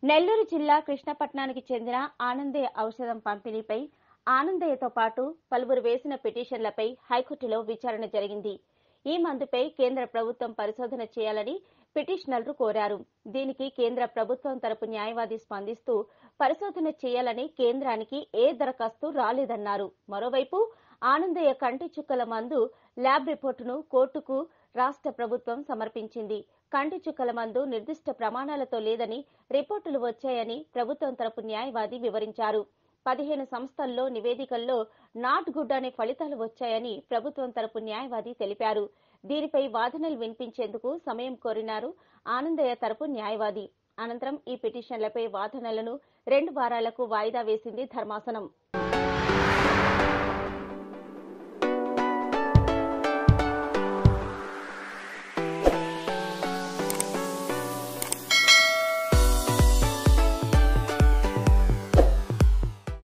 నెల్లూరు జిల్లా కృష్ణపట్నానికి చెందిన ఆనందయ్య ఔషధం పంపిణీపై ఆనందయ్యతో పాటు పలువురు వేసిన పిటిషన్లపై హైకోర్టులో విచారణ జరిగింది ఈ మందుపై కేంద్ర ప్రభుత్వం పరిశోధన చేయాలని పిటిషనర్లు కోరారు దీనికి కేంద్ర ప్రభుత్వం తరపు న్యాయవాది స్పందిస్తూ పరిశోధన చేయాలని కేంద్రానికి ఏ దరఖాస్తు రాలేదన్నారు మరోవైపు ఆనందయ్య కంటి చుక్కల మందు ల్యాబ్ రిపోర్టును కోర్టుకు రాష్ట్ర ప్రభుత్వం సమర్పించింది కంటి చుక్కల మందు నిర్దిష్ట ప్రమాణాలతో లేదని రిపోర్టులు వచ్చాయని ప్రభుత్వం తరపు న్యాయవాది వివరించారు పదిహేను సంస్థల్లో నివేదికల్లో నాట్ గుడ్ అనే ఫలితాలు వచ్చాయని ప్రభుత్వం తరపు న్యాయవాది తెలిపారు దీనిపై వాదనలు వినిపించేందుకు సమయం కోరినారు ఆనందయ్య తరపు న్యాయవాది అనంతరం ఈ పిటిషన్లపై వాదనలను రెండు వారాలకు వాయిదా వేసింది ధర్మాసనం